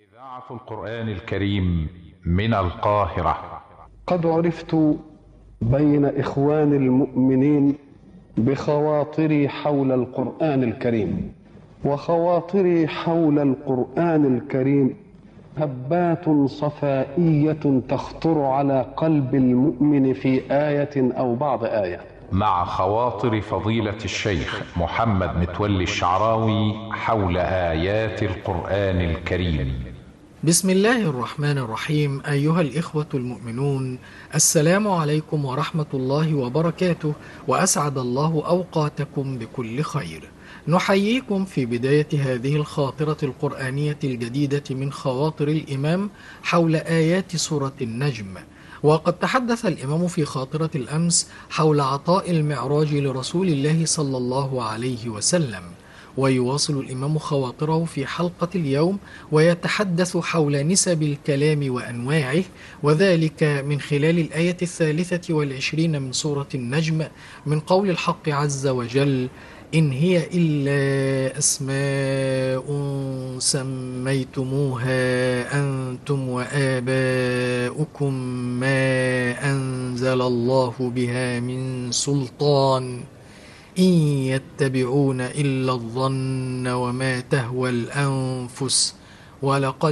إذاعة القرآن الكريم من القاهرة قد عرفت بين إخوان المؤمنين بخواطري حول القرآن الكريم وخواطري حول القرآن الكريم هبات صفائية تخطر على قلب المؤمن في آية أو بعض آية مع خواطر فضيلة الشيخ محمد متولي الشعراوي حول آيات القرآن الكريم بسم الله الرحمن الرحيم أيها الإخوة المؤمنون السلام عليكم ورحمة الله وبركاته وأسعد الله أوقاتكم بكل خير نحييكم في بداية هذه الخاطرة القرآنية الجديدة من خواطر الإمام حول آيات سورة النجم وقد تحدث الإمام في خاطرة الأمس حول عطاء المعراج لرسول الله صلى الله عليه وسلم ويواصل الإمام خواطره في حلقة اليوم ويتحدث حول نسب الكلام وأنواعه وذلك من خلال الآية الثالثة والعشرين من سورة النجم من قول الحق عز وجل إن هي إلا أسماء سميتموها أنتم وآباؤكم ما أنزل الله بها من سلطان إن يتبعون إلا الظن وما تهوى الأنفس ولقد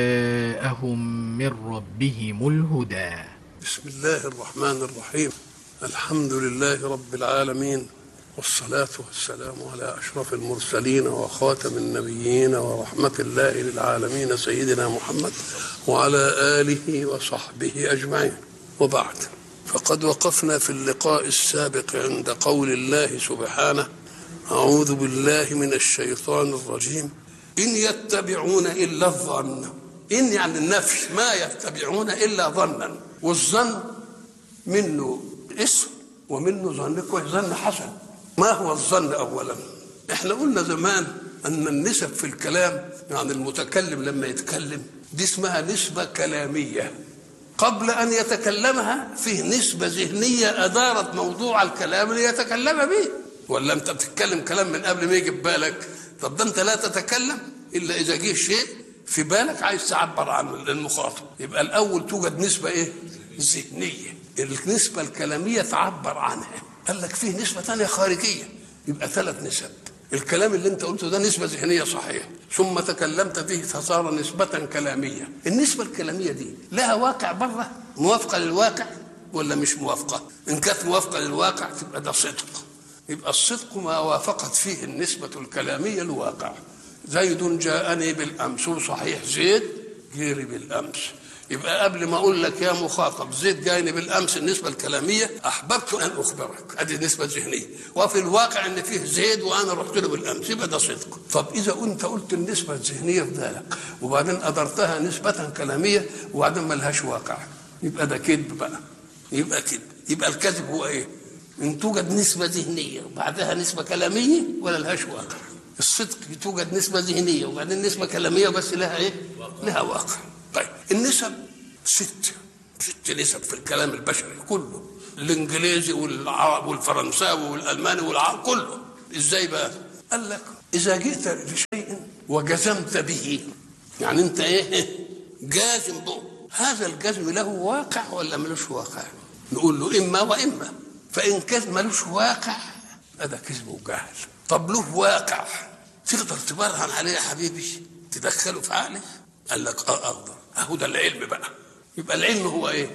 جاءهم من ربهم الهدى بسم الله الرحمن الرحيم الحمد لله رب العالمين والصلاة والسلام على أشرف المرسلين وخاتم النبيين ورحمة الله للعالمين سيدنا محمد وعلى آله وصحبه أجمعين وبعد فقد وقفنا في اللقاء السابق عند قول الله سبحانه أعوذ بالله من الشيطان الرجيم إن يتبعون إلا الظن إن يعني النفس ما يتبعون إلا ظنا والظن منه اسم ومنه ظن كويس ظن حسن ما هو الظن اولا احنا قلنا زمان ان النسب في الكلام يعني المتكلم لما يتكلم دي اسمها نسبه كلاميه قبل ان يتكلمها فيه نسبه ذهنيه ادارت موضوع الكلام ليتكلم به ولا انت بتتكلم كلام من قبل ما يجي في بالك طب ده انت لا تتكلم الا اذا جه شيء في بالك عايز تعبر عن المخاطب يبقى الاول توجد نسبه ايه ذهنيه النسبه الكلاميه تعبر عنها قال لك فيه نسبة ثانية خارجية يبقى ثلاث نسب الكلام اللي انت قلته ده نسبة ذهنية صحيحة ثم تكلمت به فصار نسبة كلامية النسبة الكلامية دي لها واقع بره موافقة للواقع ولا مش موافقة إن كانت موافقة للواقع تبقى ده صدق يبقى الصدق ما وافقت فيه النسبة الكلامية الواقع زيد جاءني بالأمس وصحيح زيد جيري بالأمس يبقى قبل ما اقول لك يا مخاطب زيد جايني بالامس النسبه الكلاميه احببت ان اخبرك هذه نسبه ذهنيه وفي الواقع ان فيه زيد وانا رحت له بالامس يبقى ده صدق طب اذا انت قلت النسبه الذهنيه في ذلك وبعدين ادرتها نسبه كلاميه وبعدين ما لهاش واقع يبقى ده كذب بقى يبقى كذب يبقى الكذب هو ايه؟ ان توجد نسبه ذهنيه وبعدها نسبه كلاميه ولا لهاش واقع الصدق توجد نسبه ذهنيه وبعدين نسبه كلاميه بس لها ايه؟ لها واقع طيب النسب ست ست نسب في الكلام البشري كله الانجليزي والعرب والفرنساوي والالماني والعرب كله ازاي بقى قال لك اذا جئت لشيء وجزمت به يعني انت ايه جازم به هذا الجزم له واقع ولا ملوش واقع نقول له اما واما فان كان ملوش واقع هذا كذب وجهل طب له واقع تقدر تبرهن عليه يا حبيبي تدخله في عقلك قال لك اه اقدر اهو ده العلم بقى يبقى العلم هو ايه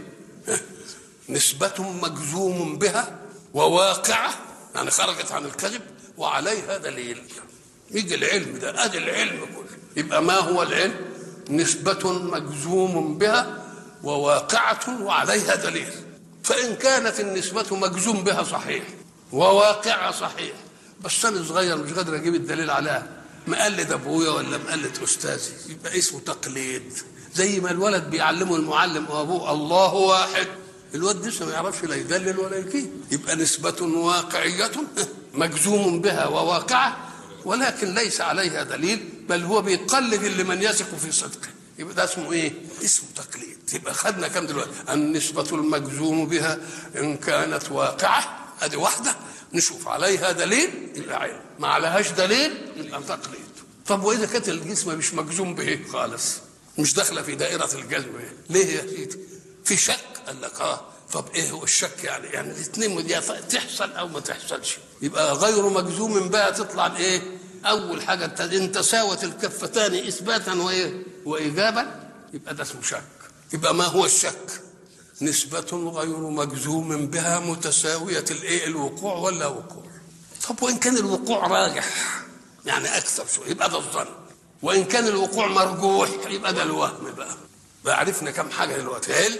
نسبة مجزوم بها وواقعة يعني خرجت عن الكذب وعليها دليل يجي العلم ده ادي العلم كله يبقى ما هو العلم نسبة مجزوم بها وواقعة وعليها دليل فإن كانت النسبة مجزوم بها صحيح وواقعة صحيح بس أنا صغير مش قادر أجيب الدليل عليها مقلد ابويا ولا مقلد استاذي يبقى اسمه تقليد زي ما الولد بيعلمه المعلم وابوه الله واحد الواد لسه ما يعرفش لا يدلل ولا يكيد يبقى نسبة واقعية مجزوم بها وواقعة ولكن ليس عليها دليل بل هو بيقلد اللي من يثق في صدقه يبقى ده اسمه ايه؟ اسمه تقليد يبقى خدنا كم دلوقتي؟ النسبة المجزوم بها إن كانت واقعة ادي واحدة نشوف عليها دليل يبقى علم ما عليهاش دليل يبقى تقليد طب واذا كانت الجسم مش مجزوم به خالص مش داخله في دائره الجزم ليه يا سيدي في شك قال لك اه طب ايه هو الشك يعني يعني الاثنين يا تحصل او ما تحصلش يبقى غير مجزوم بها تطلع ايه اول حاجه ان تساوت الكفتان اثباتا وايه وايجابا يبقى ده اسمه شك يبقى ما هو الشك نسبة غير مجزوم بها متساوية الايه الوقوع ولا وقوع طب وإن كان الوقوع راجح يعني أكثر شوية يبقى ده الظن وإن كان الوقوع مرجوح يبقى ده الوهم بقى بقى عرفنا كم حاجة دلوقتي علم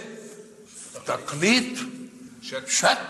تقليد شك, شك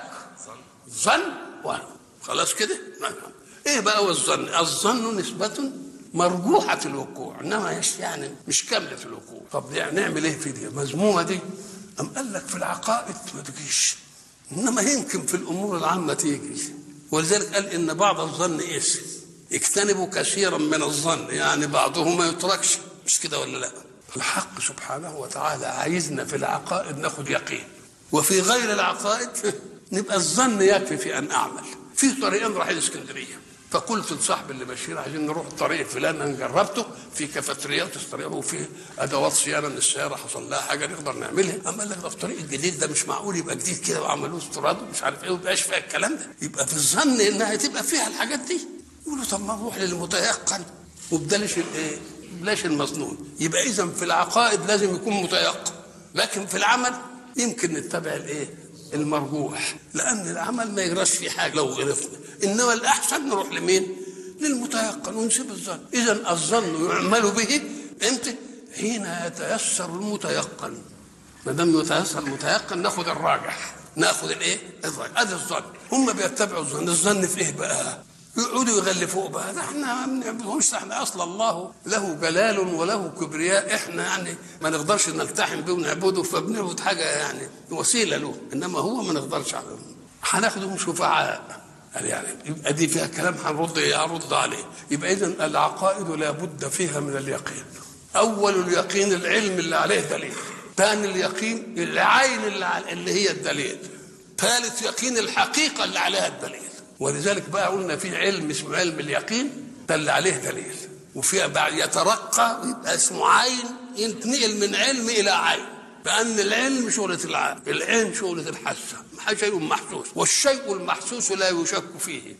ظن وهم خلاص كده ايه بقى هو الظن الظن نسبة مرجوحة الوقوع انما يعني مش كاملة الوقوع طب يعني نعمل ايه في دي مذمومة دي أم قال لك في العقائد ما تجيش إنما يمكن في الأمور العامة تيجي ولذلك قال إن بعض الظن إيش اجتنبوا كثيرا من الظن يعني بعضه ما يتركش مش كده ولا لا الحق سبحانه وتعالى عايزنا في العقائد ناخد يقين وفي غير العقائد نبقى الظن يكفي في أن أعمل في طريقين رايحين اسكندريه فقلت لصاحب اللي بشير عايزين نروح الطريق فلان انا جربته في كافيتريات استريحوا وفي ادوات صيانه من السياره حصل لها حاجه نقدر نعملها اما قال لك ده الطريق الجديد ده مش معقول يبقى جديد كده وعملوه استيراد ومش عارف ايه ويبقاش فيها الكلام ده يبقى في الظن انها تبقى فيها الحاجات دي يقولوا طب ما نروح للمتيقن وبلاش الايه بلاش المظنون يبقى اذا في العقائد لازم يكون متيقن لكن في العمل يمكن نتبع الايه المرجوح لان العمل ما يجراش فيه حاجه لو غرفنا انما الاحسن نروح لمين للمتيقن ونسيب الظن اذا الظن يعمل به امتى حين يتيسر المتيقن ما دام يتيسر المتيقن ناخذ الراجح ناخذ الايه الراجح هذا الظن هم بيتبعوا الظن الظن في ايه بقى يقعدوا يغلفوه بقى ده احنا ما بنعبدهمش احنا اصلا الله له جلال وله كبرياء احنا يعني ما نقدرش نلتحم به ونعبده فبنعبد حاجه يعني وسيله له انما هو ما نقدرش عليه هناخدهم شفعاء قال يعني يبقى دي فيها كلام هنرد هرد عليه يبقى اذا العقائد لابد فيها من اليقين اول اليقين العلم اللي عليه دليل ثاني اليقين العين اللي, اللي هي الدليل ثالث يقين الحقيقه اللي عليها الدليل ولذلك بقى قلنا في علم اسمه علم اليقين ده اللي عليه دليل وفي بعد يترقى ويبقى اسمه عين ينتقل من علم الى عين لان العلم شغله العين العين شغله الحاسه شيء محسوس والشيء المحسوس لا يشك فيه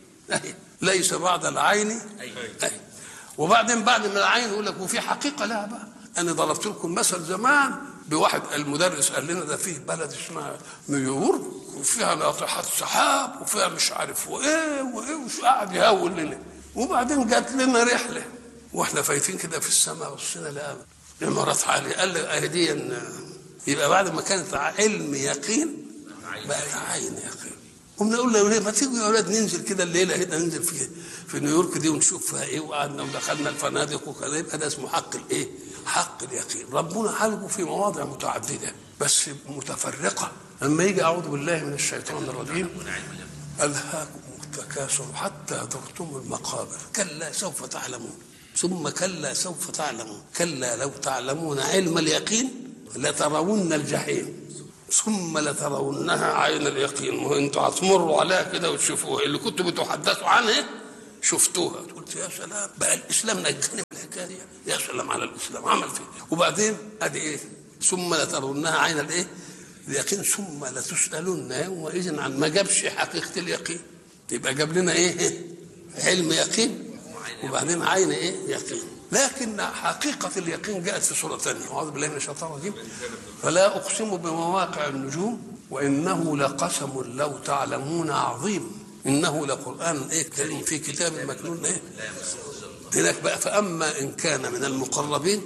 ليس بعد العين أي. أي. وبعدين بعد من العين يقول لك وفي حقيقه لها بقى انا ضربت لكم مثل زمان بواحد المدرس قال لنا ده فيه بلد اسمها نيويورك وفيها ناطحات سحاب وفيها مش عارف وايه وايه وش قاعد يهول لنا وبعدين جات لنا رحله واحنا فايتين كده في السماء بصينا لقى عمارات عاليه قال لي اهدي يبقى بعد ما كانت علم يقين بقى عين يقين قمنا نقول له ما تيجوا يا اولاد ننزل كده الليله هنا ننزل في في نيويورك دي ونشوف فيها ايه وقعدنا ودخلنا الفنادق وكذا يبقى ده اسمه حق الايه؟ حق اليقين ربنا حلقه في مواضع متعدده بس متفرقه لما يجي اعوذ بالله من الشيطان الرجيم الهاكم التكاثر حتى زرتم المقابر كلا سوف تعلمون ثم كلا سوف تعلمون كلا لو تعلمون علم اليقين لترون الجحيم ثم لترونها عين اليقين ما انتوا هتمروا عليها كده وتشوفوها اللي كنتوا بتحدثوا عنها شفتوها قلت يا سلام بقى الاسلام نجاني من الحكايه دي يا سلام على الاسلام عمل فيه وبعدين ادي ايه ثم لترونها عين الايه اليقين ثم لتسالن يومئذ عن ما جابش حقيقه اليقين يبقى جاب لنا ايه علم يقين وبعدين عين ايه يقين لكن حقيقة اليقين جاءت في سورة ثانية أعوذ بالله من الشيطان الرجيم فلا أقسم بمواقع النجوم وإنه لقسم لو تعلمون عظيم إنه لقرآن إيه كريم في كتاب مكنون إيه هناك بقى فأما إن كان من المقربين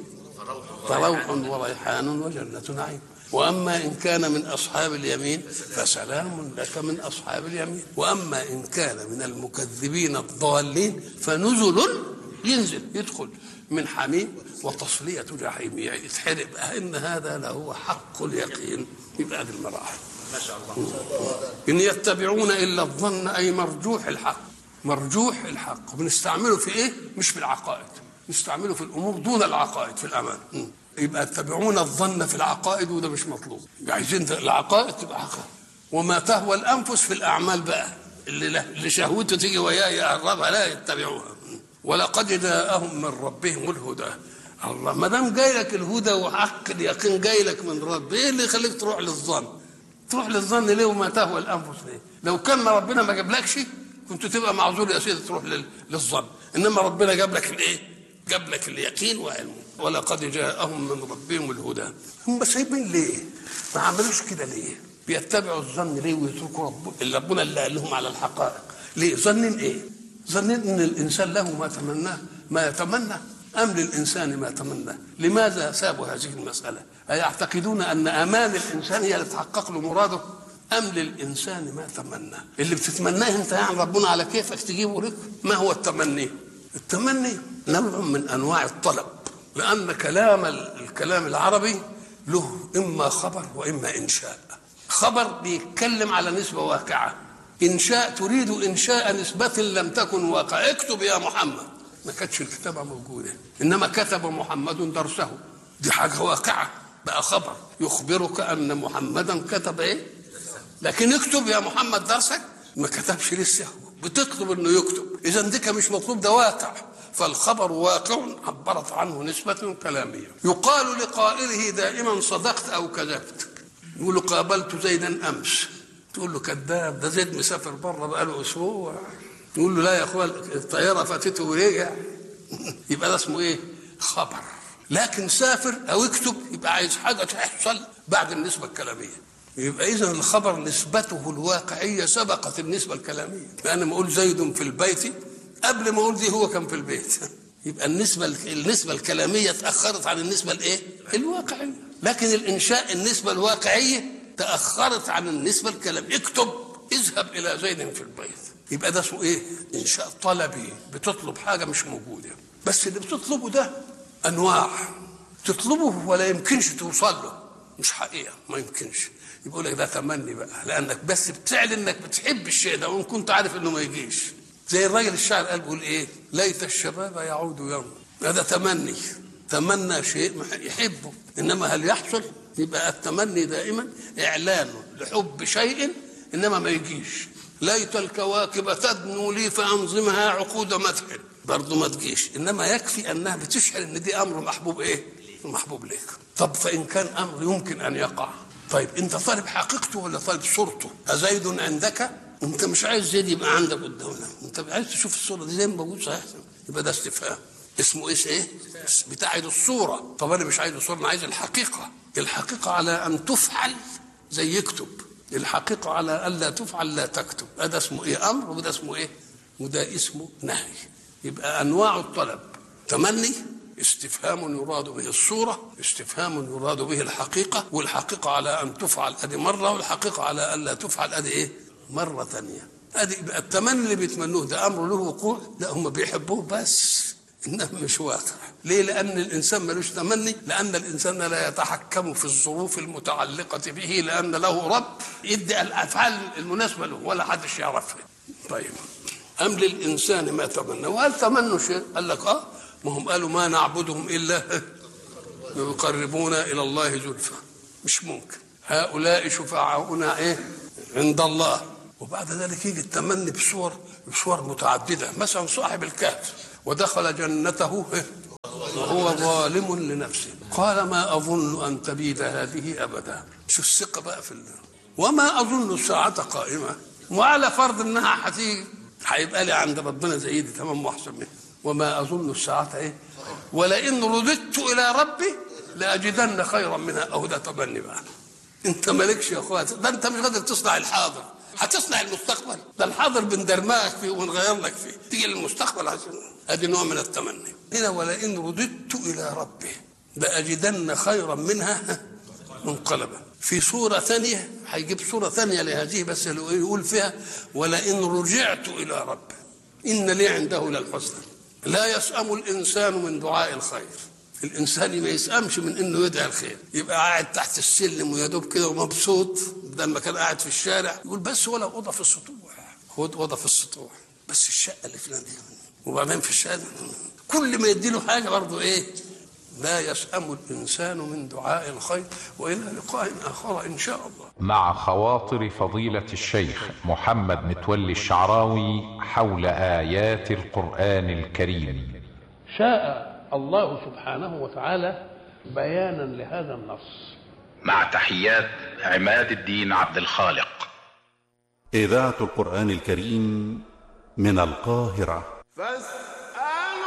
فروح وريحان وجنة نعيم واما ان كان من اصحاب اليمين فسلام لك من اصحاب اليمين واما ان كان من المكذبين الضالين فنزل ينزل يدخل من حميم وتصلية جحيم يعني يتحرق ان هذا لهو حق اليقين يبقى هذه المراحل ما شاء الله ان يتبعون الا الظن اي مرجوح الحق مرجوح الحق بنستعمله في ايه مش في العقائد نستعمله في الامور دون العقائد في الامان يبقى يتبعون الظن في العقائد وده مش مطلوب عايزين العقائد تبقى عقائد وما تهوى الانفس في الاعمال بقى اللي اللي شهوته تيجي وياه يقربها لا يتبعوها ولقد جاءهم من ربهم الهدى الله ما دام جاي لك الهدى وحق اليقين جاي لك من رب ايه اللي يخليك تروح للظن تروح للظن ليه وما تهوى الانفس ليه لو كان ربنا ما جابلكش كنت تبقى معذور يا سيدي تروح لل- للظن انما ربنا جاب لك الايه جاب لك اليقين وعلمه ولقد جاءهم من ربهم الهدى هم سايبين ليه ما عملوش كده ليه بيتبعوا الظن ليه ويتركوا رب اللي ربنا اللي قال لهم على الحقائق ليه ظنين ايه ظنين ان الانسان له ما تمناه ما يتمنى ام للانسان ما تمنى لماذا سابوا هذه المساله ايعتقدون ان امان الانسان هي اللي تحقق له مراده ام للانسان ما تمنى اللي بتتمناه انت يعني ربنا على كيفك تجيبه لك ما هو التمني التمني نوع من انواع الطلب لان كلام الكلام العربي له اما خبر واما انشاء خبر بيتكلم على نسبه واقعه انشاء تريد انشاء نسبه لم تكن واقعه اكتب يا محمد ما كانتش الكتابه موجوده انما كتب محمد درسه دي حاجه واقعه بقى خبر يخبرك ان محمدا كتب ايه لكن اكتب يا محمد درسك ما كتبش لسه بتطلب انه يكتب اذا ديك مش مطلوب ده واقع فالخبر واقع عبرت عنه نسبة كلامية يقال لقائله دائما صدقت أو كذبت يقول له قابلت زيدا أمس تقول له كذاب ده زيد مسافر بره بقاله أسبوع يقول له لا يا أخوان الطيارة فاتته ورجع يبقى ده اسمه إيه خبر لكن سافر أو اكتب يبقى عايز حاجة تحصل بعد النسبة الكلامية يبقى اذا الخبر نسبته الواقعيه سبقت النسبه الكلاميه لان ما اقول زيد في البيت قبل ما اقول دي هو كان في البيت يبقى النسبه النسبه الكلاميه تاخرت عن النسبه الايه الواقعيه لكن الانشاء النسبه الواقعيه تاخرت عن النسبه الكلاميه اكتب اذهب الى زيد في البيت يبقى ده اسمه ايه انشاء طلبي بتطلب حاجه مش موجوده بس اللي بتطلبه ده انواع تطلبه ولا يمكنش توصل له مش حقيقه ما يمكنش يقول لك ده تمني بقى لانك بس بتعلن انك بتحب الشيء ده وان كنت عارف انه ما يجيش زي الراجل الشاعر قال بيقول ايه ليت الشباب يعود يوم هذا تمني تمنى شيء يحبه انما هل يحصل يبقى التمني دائما اعلان لحب شيء انما ما يجيش ليت الكواكب تدنو لي فانظمها عقود مدح برضه ما تجيش انما يكفي انها بتشعر ان دي امر محبوب ايه محبوب ليك طب فان كان امر يمكن ان يقع طيب انت طالب حقيقته ولا طالب صورته أزيد عندك انت مش عايز زيد يبقى عندك قدامنا انت عايز تشوف الصوره دي زي ما موجود صحيح يبقى ده استفهام اسمه ايش ايه بتاعد الصوره طب انا مش عايز الصوره انا عايز الحقيقه الحقيقه على ان تفعل زي يكتب الحقيقه على الا تفعل لا تكتب هذا اسمه ايه امر وده اسمه ايه وده اسمه نهي يبقى انواع الطلب تمني استفهام يراد به الصورة استفهام يراد به الحقيقة والحقيقة على أن تفعل أدي مرة والحقيقة على أن لا تفعل أدي إيه مرة ثانية أدي التمني اللي بيتمنوه ده أمر له وقوع لا هم بيحبوه بس إنه مش واقع ليه لأن الإنسان ملوش تمني لأن الإنسان لا يتحكم في الظروف المتعلقة به لأن له رب يدي الأفعال المناسبة له ولا حدش يعرفها طيب أم للإنسان ما تمنى وهل تمنوا شيء قال لك آه ما هم قالوا ما نعبدهم الا يقربونا الى الله زلفى مش ممكن هؤلاء شفعاؤنا ايه عند الله وبعد ذلك يجي التمني بصور بصور متعدده مثلا صاحب الكهف ودخل جنته وهو ظالم لنفسه قال ما اظن ان تبيد هذه ابدا شو الثقه بقى في الله وما اظن الساعه قائمه وعلى فرض انها هتيجي هيبقى لي عند ربنا زي دي تمام واحسن منها وما اظن الساعه ايه ولئن رددت الى ربي لاجدن خيرا منها او ده تمني بقى انت مالكش يا اخوات ده انت مش قادر تصنع الحاضر هتصنع المستقبل ده الحاضر بندرمغك فيه ونغير لك فيه تيجي للمستقبل عشان ادي نوع من التمني هنا ولئن رددت الى ربي لاجدن خيرا منها منقلبا في سورة ثانية هيجيب سورة ثانية لهذه بس يقول فيها ولئن رجعت إلى ربي إن لي عنده للحسنى لا يسأم الإنسان من دعاء الخير الإنسان ما يسأمش من إنه يدعي الخير يبقى قاعد تحت السلم ويا دوب كده ومبسوط بدل ما كان قاعد في الشارع يقول بس ولا أوضة في السطوح خد أوضة في السطوح بس الشقة اللي فينا دي وبعدين في الشارع كل ما يديله حاجة برضه إيه لا يسأم الإنسان من دعاء الخير وإلى لقاء آخر إن شاء الله مع خواطر فضيلة الشيخ محمد متولي الشعراوي حول آيات القرآن الكريم شاء الله سبحانه وتعالى بيانا لهذا النص مع تحيات عماد الدين عبد الخالق إذاعة القرآن الكريم من القاهرة فاستمعوا